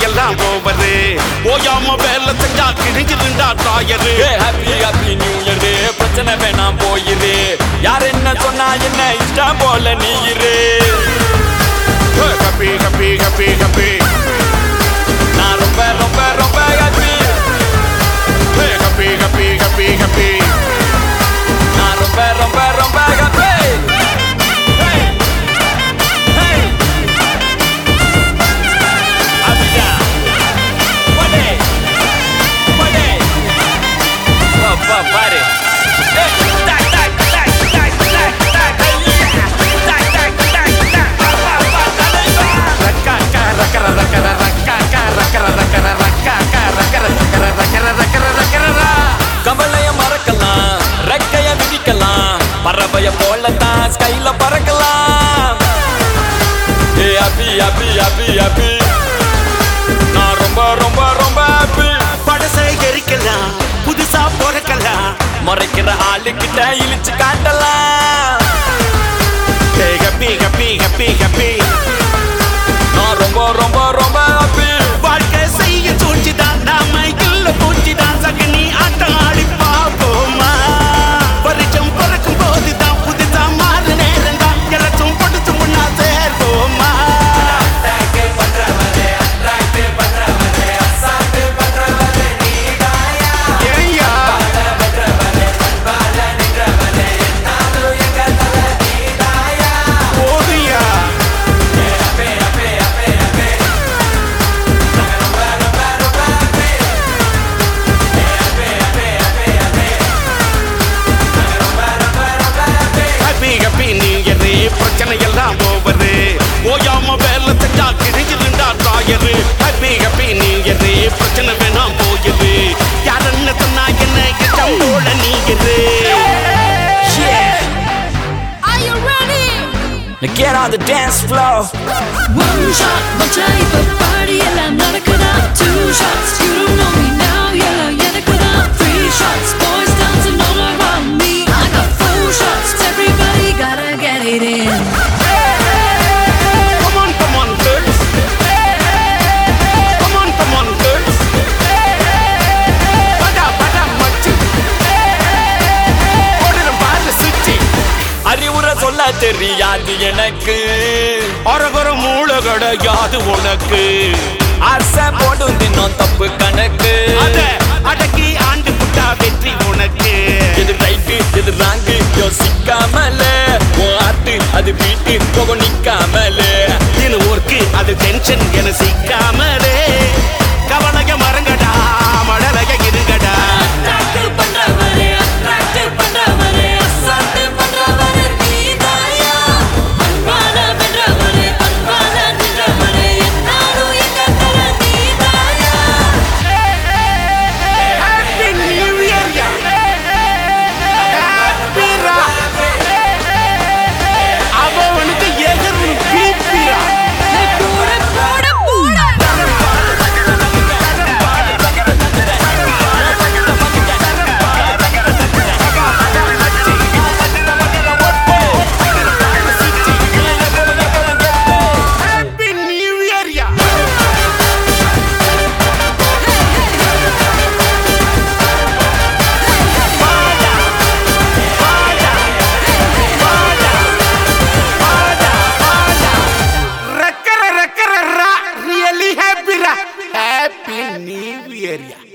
எல்லாம் ஓவரு ஓயாம வேலை செஞ்சா கிழிஞ்சிருந்தா தாயரு ஹாப்பி ஹாப்பி நியூ இயர் பிரச்சனை வேணாம் போயிரு யார் என்ன சொன்னா என்ன இஷ்டம் போல நீ இரு ஹப்பி ஹப்பி ஹப்பி ஹப்பி நான் ரொம்ப ரொம்ப ரொம்ப ஹாப்பி ஹப்பி ஹப்பி ஹப்பி ஹப்பி நான் ரொம்ப ரொம்ப ரொம்ப ஹாப்பி பாரு ரக்கா ரக்கர ரக்கர ரக்கா ரக்கர ரக்கர ரக்கா ரக்கர ரக்கர ரக்கர ரக்கர ரக்கர கவலைய மறக்கலாம் ரெக்கைய விதிக்கலாம் பறவைய போலத்தான் ஸ்கைல பறக்கலாம் ஏ அபி அபி அபி அபி நான் ரொம்ப ரொம்ப ரொம்ப ஹாப்பி படசை எரிக்கலாம் புதுசா பிறக்கலாம் முறைக்கிற ஆளுகிட்ட இழிச்சு காட்டலாம் ஹப்பி ஹப்பி ஹப்பி ஹப்பி நான் ரொம்ப ரொம்ப ரொம்ப ஹாப்பி வாழ்க்கை செய்ய சூழ்ச்சிதான் நாம இல்ல பூச்சிதான் சகனி ஆட்டம் ஆடி பாப்போமா வருஷம் பிறக்கும் போதுதான் புதுசா மாறு நேரம் தான் எல்லாச்சும் பொடுச்சு முன்னா சேர்வோமா ஏய்யா போதுயா ஹாப்பி ஹாப்பி நியூ இயர் பிரச்சனை எல்லாம் ஓவரு ஓயாம வேலை செஞ்சா கிழிஞ்சிருந்தா தாயரு ஹாப்பி ஹாப்பி நியூ இயர் பிரச்சனை வேணாம் போயிரு யார் என்ன சொன்னா என்ன இஷ்டம் போல நீங்கிரு Are you ready? Now get on the dance floor One shot, one type of party எல்லாம் நடக்குதா Two shots, you don't know me now எல்லாம் எனக்குதா Three shots, boys dancing all around me I got four shots, everybody gotta get it in Come on, come on, girls. Come on, come on, girls. படா, படா, மச்சி. போடுறேன் பாரு சுச்சி. அறிவுரை சொல்ல தெரியாது எனக்கு அரகர மூளை கிடையாது உனக்கு ஆசை போடும் தினம் தப்பு கணக்கு அத அடக்கி ஆண்டு புட்டா வெற்றி உனக்கு எது ரைட்டு எது ராங்கு யோசிக்காமல உன் ஆட்டு அது வீட்டு போக நிக்காமலே இது ஒர்க்கு அது டென்ஷன் என சிக்காமலே கவலைய மறங்கடா மழலைய இருங்கடா Attract பண்றவரே, attract பண்றவரே, assault பண்றவரே நீதாயா. அன்பால வென்றவரே, அன்பால நின்றவரே, என்னாலும் எங்க தல நீதாயா. Happy New Year, யா. Happy ரா. அவனுக்கு எதிர்வு பீப்பிரா போட, போட, போட. Happy New Year, யா. ரக்கர ரக்கர ரா ரியலி ஹாப்பி ரா ஹாப்பி நியூ இயர் யா